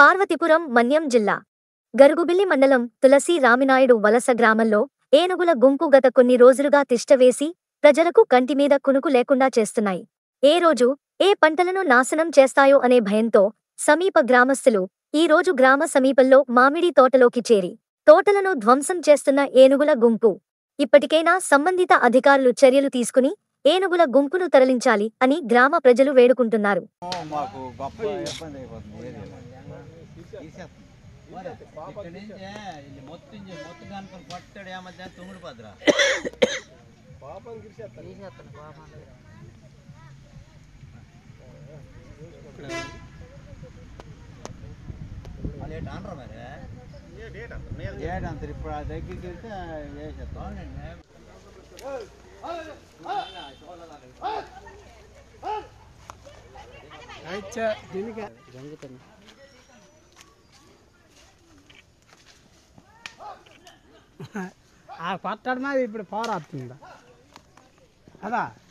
పార్వతీపురం మన్యం జిల్లా గరుగుబిల్లి మండలం తులసి రామినాయుడు వలస గ్రామంలో ఏనుగుల గుంపు గత కొన్ని రోజులుగా తిష్టవేసి ప్రజలకు కంటిమీద కునుకు లేకుండా చేస్తున్నాయి ఏ రోజు ఏ పంటలను నాశనం చేస్తాయో అనే భయంతో సమీప గ్రామస్తులు ఈ రోజు గ్రామ సమీపంలో మామిడి తోటలోకి చేరి తోటలను ధ్వంసం చేస్తున్న ఏనుగుల గుంపు ఇప్పటికైనా సంబంధిత అధికారులు చర్యలు తీసుకుని ఏనుగుల గుంపును తరలించాలి అని గ్రామ ప్రజలు వేడుకుంటున్నారు మాకు గొప్ప ఇబ్బంది అయిపోతుంది ఏరియాలో. తీసేస్తుంది. ఇక్కడి నుంచి ಇಲ್ಲಿ మొత్తం చే- మొత్తం కనుకొని పట్టాడు ఏమధ్య తుమ్ముడు పద్ర వాళ్ళు ఏంటి అనరు మరి ఏడు అంటారు ఇప్పుడు ఆ దగ్గరికి వెళ్తే వేసేస్తాం ఆ కొట్టడమే ఇప్పుడు పోరాడుతుందా కదా